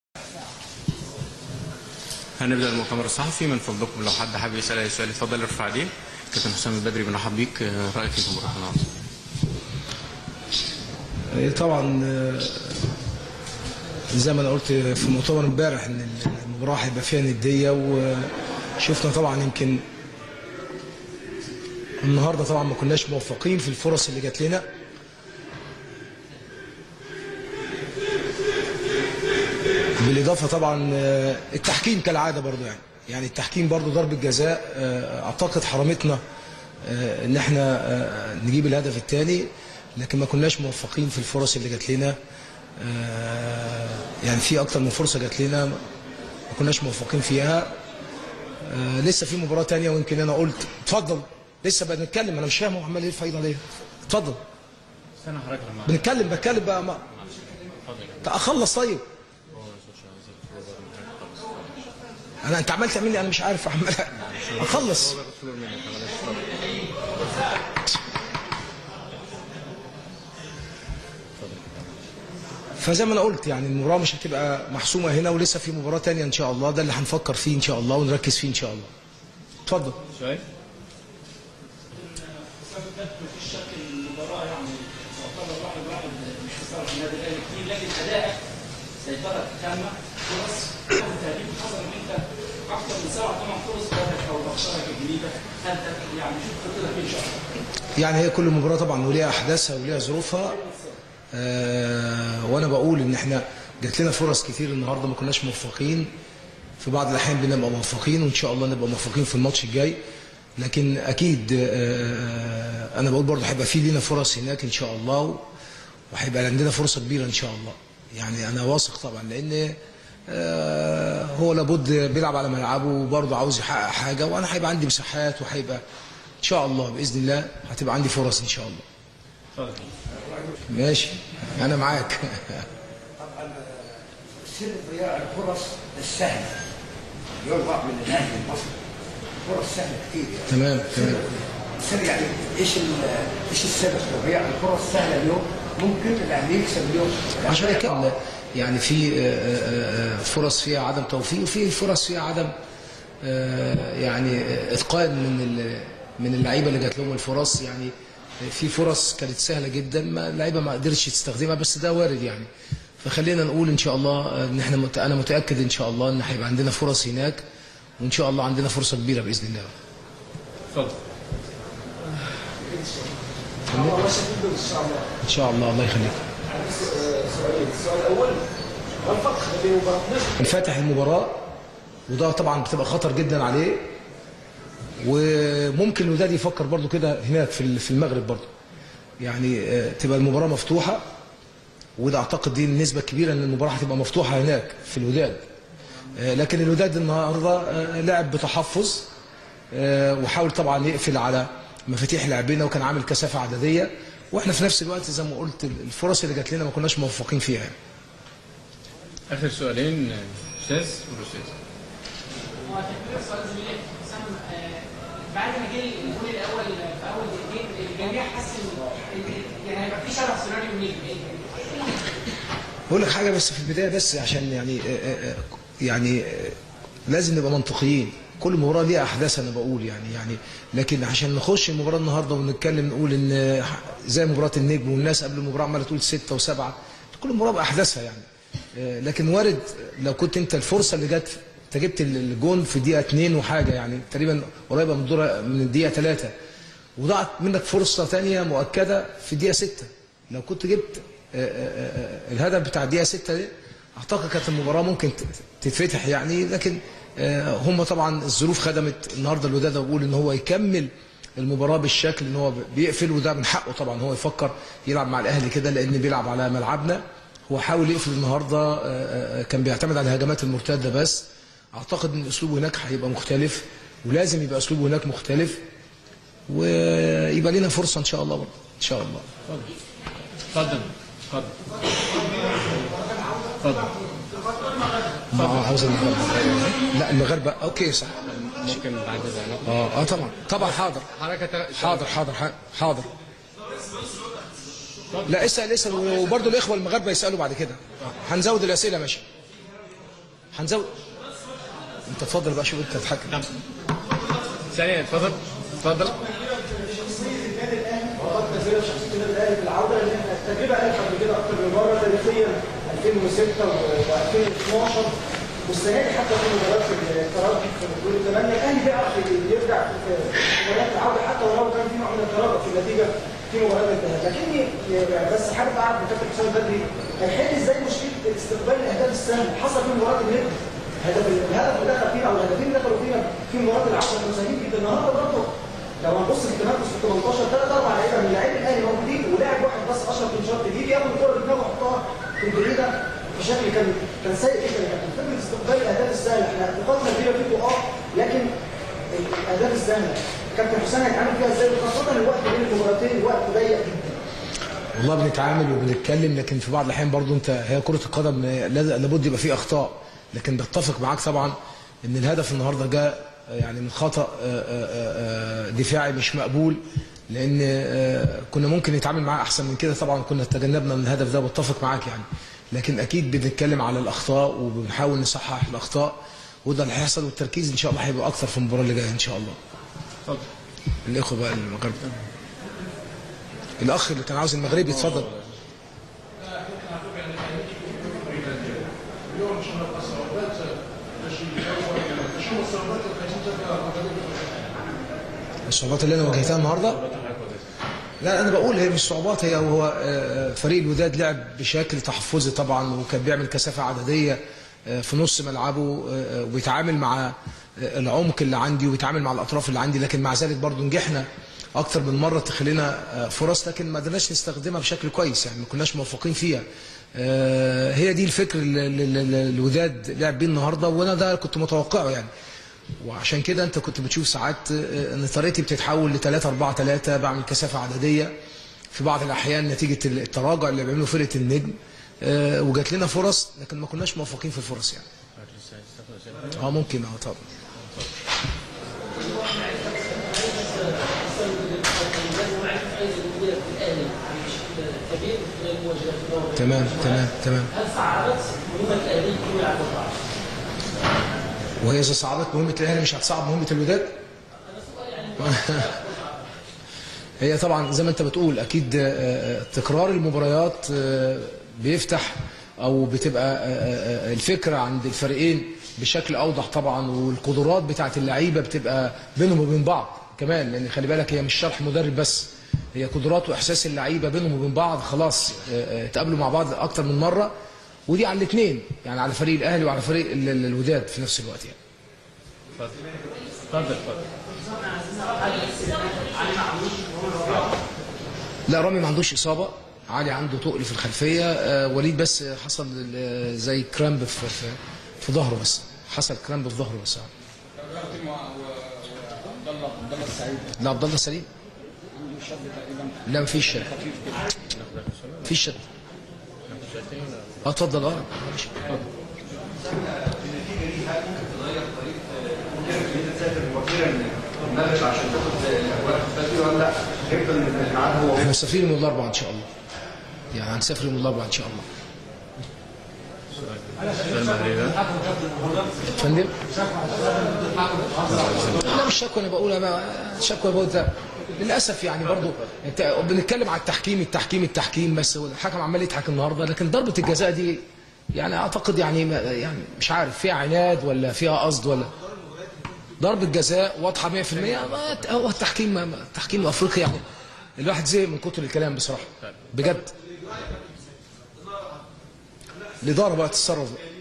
هنبدا المؤتمر الصحفي من فضلكم لو حد حابب يسال اي سؤال اتفضل ارفع ايديه كابتن حسام البدري بنرحب بيك آه، رايك ايه في مباراه النهارده إيه طبعا آه، زي ما انا قلت في المؤتمر امبارح ان المباراه هيبقى فيها نديه وشفنا طبعا يمكن النهارده طبعا ما كناش موفقين في الفرص اللي جات لنا بالاضافه طبعا آه، التحكيم كالعاده برضو يعني يعني التحكيم برضو ضربه جزاء آه، اعتقد حرمتنا آه، ان احنا آه، نجيب الهدف الثاني لكن ما كناش موفقين في الفرص اللي جات لنا آه، يعني في اكتر من فرصه جات لنا ما كناش موفقين فيها آه، لسه في مباراه تانية ويمكن انا قلت اتفضل لسه بقى نتكلم انا مش فاهم هو عمال يرفع ايده ليه اتفضل استنى حضرتك لما بنتكلم بتكلم بقى ما اخلص طيب انا انت عمال تعمل لي انا مش عارف عمال اخلص فزي ما انا قلت يعني المباراه مش هتبقى محسومه هنا ولسه في مباراه تانية ان شاء الله ده اللي هنفكر فيه ان شاء الله ونركز فيه ان شاء الله اتفضل سؤال النادي الاهلي كتير لكن ادائك سيطره تامه فرص تهديد حصل ان انت اكثر من سبع ثمان فرص جاتك او بخسرك الجديده انت يعني شوف خطتك ان شاء الله يعني هي كل مباراة طبعا وليها أحداثها وليها ظروفها آه وأنا بقول إن إحنا جات لنا فرص كتير النهاردة ما كناش موفقين في بعض الأحيان بنبقى موفقين وإن شاء الله نبقى موفقين في الماتش الجاي لكن أكيد آه أنا بقول برضه هيبقى في لينا فرص هناك إن شاء الله وهيبقى عندنا فرصة كبيرة إن شاء الله يعني أنا واثق طبعا لأن آه هو لابد بيلعب على ملعبه وبرضه عاوز يحقق حاجة وأنا هيبقى عندي مساحات وهيبقى ان شاء الله باذن الله هتبقى عندي فرص ان شاء الله اتفضل ماشي انا معاك سر ضياع الفرص السهله يوضع من الاهلي المصري فرص سهله كتير يعني تمام تمام سر يعني ايش ال- ايش السبب في ضياع الفرص السهله اليوم ممكن الاهلي يكسب اليوم عشان كده يعني في آه، آه، آه، فرص فيها عدم توفيق وفي فرص فيها عدم آه، يعني آه، اتقان من ال- من اللعيبه اللي جات لهم الفرص يعني في فرص كانت سهله جدا ما اللعيبه ما قدرتش تستخدمها بس ده وارد يعني فخلينا نقول ان شاء الله آه، ان احنا مت... انا متاكد ان شاء الله ان هيبقى عندنا فرص هناك وان شاء الله عندنا فرصه كبيره باذن الله اتفضل ان شاء الله الله يخليك السؤال الاول ما الفرق بين مباراه نصر الفاتح المباراة وده طبعا بتبقى خطر جدا عليه وممكن الوداد يفكر برضو كده هناك في في المغرب برضو يعني آه، تبقى المباراة مفتوحة وده اعتقد دي النسبة الكبيرة ان المباراة هتبقى مفتوحة هناك في الوداد آه، لكن الوداد النهارده آه، لعب بتحفظ آه، وحاول طبعا يقفل على مفاتيح لاعبينا وكان عامل كثافة عددية واحنا في نفس الوقت زي ما قلت الفرص اللي جات لنا ما كناش موفقين فيها يعني. اخر سؤالين آه، استاذ والاستاذ هو تكبير سؤال زميلي حسام آه، بعد ما جه الجول الاول في اول دقيقتين الجميع حس ان إن- يعني هيبقى في شبه سيناريو نجم بقول لك حاجه بس في البدايه بس عشان يعني آه، آه، آه، يعني آه، لازم نبقى منطقيين كل مباراه ليها احداث انا بقول يعني يعني لكن عشان نخش المباراه النهارده ونتكلم نقول ان آه، زي مباراه النجم والناس قبل المباراه عماله تقول سته وسبعه كل مباراه باحداثها يعني آه، لكن وارد لو كنت انت الفرصه اللي جت انت جبت الجون في دقيقه اثنين وحاجه يعني تقريبا قريبه من الدور من الدقيقه ثلاثه وضاعت منك فرصه ثانيه مؤكده في الدقيقه سته لو كنت جبت آه، آه، آه، الهدف بتاع الدقيقه 6 دي اعتقد كانت المباراه ممكن ت- تتفتح يعني لكن آه، هم طبعا الظروف خدمت النهارده الوداد بقول ان هو يكمل المباراه بالشكل ان هو بيقفل وده من حقه طبعا هو يفكر يلعب مع الاهلي كده لان بيلعب على ملعبنا هو حاول يقفل النهارده آه، آه، كان بيعتمد على الهجمات المرتده بس اعتقد ان اسلوبه هناك هيبقى مختلف ولازم يبقى اسلوبه هناك مختلف ويبقى لنا فرصه ان شاء الله برضه ان شاء الله اتفضل اتفضل اتفضل اه عاوز المغاربه لا المغاربه اوكي صح ممكن بعد ذلك اه اه طبعا طبعا حاضر حركه حاضر حاضر ح- حاضر لا اسال اسال وبرضه الاخوه المغاربه يسالوا بعد كده هنزود الاسئله ماشي هنزود انت اتفضل بقى شوف انت تتحكم نعم ثانية اتفضل اتفضل وقد نزلت شخصيه النادي الاهلي في العوده لان احنا التجربه قالت قبل كده اكتر من مره تاريخيا 2006 و2012 والسنه دي حتى في مباراه الترجي في دور الثمانيه الاهلي بيعرف يرجع في مباريات العوده حتى ولو كان في نوع من التراجع في النتيجه في مباراه الانتهاء لكني بس حابب اعرف من كابتن حسام بدري هيحل ازاي مشكله استقبال الاهداف السهله حصل في مباراه النجم هدف الهدف اللي دخل فينا او الهدفين اللي دخلوا فينا في مباراه العوده كانوا سهلين جدا النهارده برضه لو هنبص في التنافس في 18 ثلاث اربع لعيبه من لاعبي الاهلي موجودين ولاعب واحد بس اشرف بن شرط يجي ياخد الكره بدماغه ويحطها في البعيده بشكل كان كان سيء جدا يا كابتن فكره استقبال الاهداف السهله احنا نقاطنا كبيره فيكم اه لكن الاهداف السهله كابتن حسام هيتعامل فيها ازاي خاصه الوقت بين المباراتين وقت ضيق جدا والله بنتعامل وبنتكلم لكن في بعض الاحيان برضو انت هي كره القدم لاز- لابد يبقى فيه اخطاء لكن بتفق معاك طبعا ان الهدف النهارده جاء يعني من خطا آه، آه، آه، دفاعي مش مقبول لان آه، كنا ممكن نتعامل معاه احسن من كده طبعا كنا تجنبنا من الهدف ده بتفق معاك يعني لكن اكيد بنتكلم على الاخطاء وبنحاول نصحح الاخطاء وده اللي هيحصل والتركيز ان شاء الله هيبقى اكتر في المباراه اللي جايه ان شاء الله اتفضل الاخوه بقى المغرب الاخ اللي كان عاوز المغربي يتفضل الصعوبات اللي انا واجهتها النهارده لا انا بقول هي مش صعوبات هي هو آه، فريق الوداد لعب بشكل تحفظي طبعا وكان بيعمل كثافه عدديه آه، في نص ملعبه آه، وبيتعامل مع آه، العمق اللي عندي وبيتعامل مع الاطراف اللي عندي لكن مع ذلك برضو نجحنا اكتر من مره تخلينا آه، فرص لكن ما قدرناش نستخدمها بشكل كويس يعني ما كناش موفقين فيها آه، هي دي الفكر اللي اللي- اللي الوداد لعب بيه النهارده وانا ده كنت متوقعه يعني وعشان كده انت كنت بتشوف ساعات آه، ان طريقتي بتتحول ل 3 4 3 بعمل كثافه عدديه في بعض الاحيان نتيجه التراجع اللي بيعمله فرقه النجم آه، وجات لنا فرص لكن ما كناش موفقين في الفرص يعني اه ممكن اه طبعا تمام تمام تمام هل صعبت مهمه الاهلي في يلعب الضعف؟ وهي اذا صعبت مهمه الاهلي مش هتصعب مهمه الوداد هي طبعا زي ما انت بتقول اكيد آه، آه، تكرار المباريات آه، بيفتح او بتبقى آه، آه، آه، الفكره عند الفريقين بشكل اوضح طبعا والقدرات بتاعت اللعيبه بتبقى بينهم وبين بعض كمان لان خلي بالك هي مش شرح مدرب بس هي قدرات واحساس اللعيبه بينهم وبين بعض خلاص آه، آه، اتقابلوا مع بعض اكتر من مره ودي على الاثنين يعني على فريق الاهلي وعلى فريق ال- ال- الوداد في نفس الوقت يعني اتفضل اتفضل لا رامي ما عندوش اصابه علي عنده تقل في الخلفيه آه وليد بس حصل آه، زي كرامب في في, في ظهره بس حصل كرامب في ظهره بس لا عبد الله سليم لا مفيش شد مفيش شد اه اتفضل اه ماشي. المغرب عشان تاخد الاجواء بدري ولا لا يفضل الميعاد هو احنا مسافرين يوم الاربعاء ان شاء الله يعني هنسافر يوم الاربعاء ان شاء الله المغربي ده فندم لا مش شكوى انا بقول انا شكوى بقول ده للاسف يعني برضو انت بنتكلم على التحكيم التحكيم التحكيم بس الحكم عمال يضحك النهارده لكن ضربه الجزاء دي يعني اعتقد يعني ما- يعني مش عارف فيها عناد ولا فيها قصد ولا ضربه جزاء واضحه 100% ما- هو التحكيم ما- ما- التحكيم الافريقي يعني الواحد زهق من كتر الكلام بصراحه بجد الاداره بقى تتصرف بقى.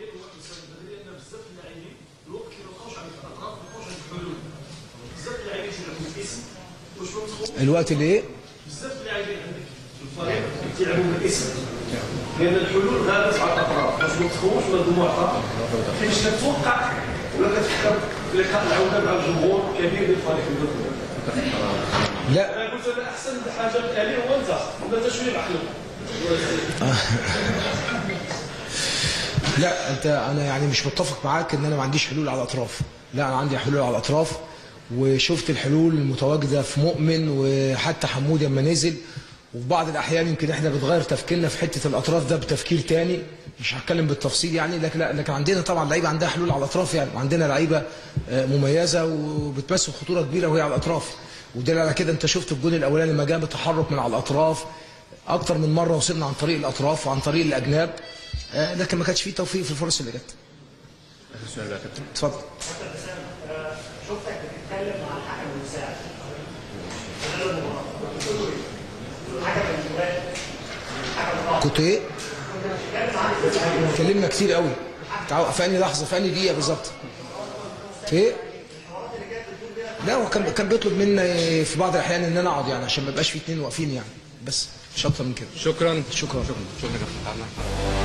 الوقت اللي ايه يلعبوا بالاسم لان الحلول غابت على الاطراف باش ما تخوفش مجموعه حيت كتوقع ولا كتفكر في لقاء العوده مع الجمهور كبير للفريق الوطني لا انا قلت انا احسن حاجه الالي هو انت ولا تشويه بعقلك لا انت انا يعني مش متفق معاك ان انا ما عنديش حلول على الاطراف لا انا عندي حلول على الاطراف وشفت الحلول المتواجده في مؤمن وحتى حمود لما نزل وفي بعض الاحيان يمكن احنا بتغير تفكيرنا في حته الاطراف ده بتفكير تاني مش هتكلم بالتفصيل يعني لكن لا لكن عندنا طبعا لعيبه عندها حلول على الاطراف يعني وعندنا لعيبه آه، مميزه وبتمثل خطوره كبيره وهي على الاطراف ودليل على كده انت شفت الجون الاولاني لما جاب التحرك من على الاطراف اكتر من مره وصلنا عن طريق الاطراف وعن طريق الاجناب آه، لكن ما كانش فيه توفيق في الفرص اللي جت آخر سؤال بقى يا كابتن اتفضل شفتك بتتكلم مع الحكم المساعد خلال المباراه كنت بتقول له ايه؟ حاجه كان جواك حاجه غلط كنت ايه بتتكلم معاه ازاي؟ اتكلمنا كتير قوي تعال- في انهي لحظه في انهي دقيقه بالظبط في ايه لا هو كان كان بيطلب مني في بعض الاحيان ان انا اقعد يعني عشان ما يبقاش في اتنين واقفين يعني بس مش اكتر من كده شكرا شكرا شكرا كابتن تعالى